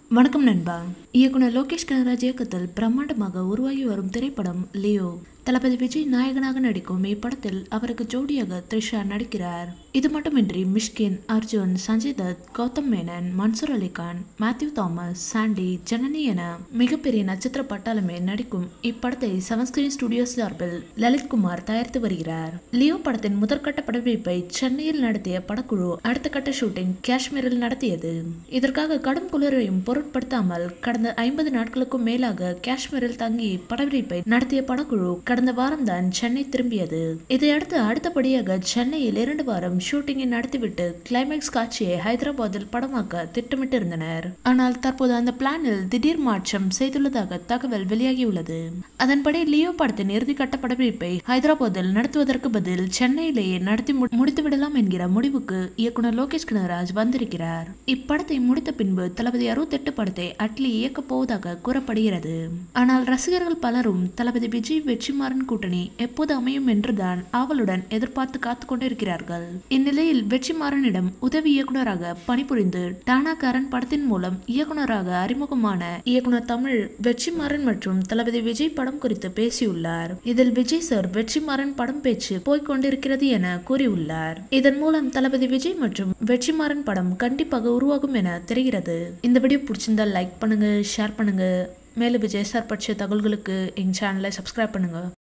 வணக்கம் நண்பா இயக்குனர் லோகேஷ் கனகராஜ் இயக்கத்தில் பிரம்மாண்டமாக உருவாகி வரும் திரைப்படம் லியோ தளபதி விஜய் நாயகனாக நடிக்கும் இப்படத்தில் அவருக்கு ஜோடியாக த்ரிஷா நடிக்கிறார் இது மட்டுமின்றி மிஷ்கின் அர்ஜுன் சஞ்சய் தத் கௌதம் மேனன் மன்சூர் அலிகான் மேத்யூ தாமஸ் சாண்டி ஜனனி என மிகப்பெரிய நட்சத்திர பட்டாளமே நடிக்கும் இப்படத்தை செவன் ஸ்கிரீன் ஸ்டுடியோஸ் சார்பில் லலித் குமார் தயாரித்து வருகிறார் லியோ படத்தின் முதற்கட்ட படப்பிடிப்பை சென்னையில் நடத்திய படக்குழு அடுத்த கட்ட ஷூட்டிங் காஷ்மீரில் நடத்தியது இதற்காக கடும் குளிரையும் பொருட்படுத்தாமல் கடந்த ஐம்பது நாட்களுக்கும் மேலாக காஷ்மீரில் தங்கி படப்பிடிப்பை நடத்திய படக்குழு கடந்த வாரம்தான் சென்னை திரும்பியது இதையடுத்து அடுத்தபடியாக சென்னையில் இரண்டு வாரம் ஷூட்டிங்கை நடத்திவிட்டு கிளைமேக்ஸ் காட்சியை ஹைதராபாத்தில் படமாக்க திட்டமிட்டிருந்தனர் ஆனால் தற்போது அந்த பிளானில் திடீர் மாற்றம் செய்துள்ளதாக தகவல் வெளியாகியுள்ளது அதன்படி லியோ படத்தின் இறுதிக்கட்ட படப்பிடிப்பை ஹைதராபாத்தில் நடத்துவதற்கு பதில் சென்னையிலேயே நடத்தி மு- முடித்து விடலாம் என்கிற முடிவுக்கு இயக்குனர் லோகேஷ் கனகராஜ் வந்திருக்கிறார் இப்படத்தை முடித்த பின்பு தளபதி அறுபத்தெட்டு படத்தை அட்லி இயக்கப் போவதாக கூறப்படுகிறது ஆனால் ரசிகர்கள் பலரும் தளபதி விஜய் வெற்றிமாறன் கூட்டணி எப்போது அமையும் என்றுதான் ஆவலுடன் எதிர்பார்த்து காத்து கொண்டிருக்கிறார்கள் இந்நிலையில் வெற்றிமாறனிடம் உதவி இயக்குனராக பணிபுரிந்து டானாகாரன் படத்தின் மூலம் இயக்குனராக அறிமுகமான இயக்குனர் தமிழ் வெற்றிமாறன் மற்றும் தளபதி விஜய் படம் குறித்து பேசியுள்ளார் இதில் விஜய் சார் வெற்றிமாறன் படம் பேச்சு போய்க் கொண்டிருக்கிறது என கூறியுள்ளார் இதன் மூலம் தளபதி விஜய் மற்றும் வெற்றிமாறன் படம் கண்டிப்பாக உருவாகும் என தெரிகிறது இந்த வீடியோ பிடிச்சிருந்தா லைக் பண்ணுங்க ஷேர் பண்ணுங்க மேலும் விஜய் சார் பற்றிய தகவல்களுக்கு எங்கள் சேனலை சப்ஸ்கிரைப் பண்ணுங்க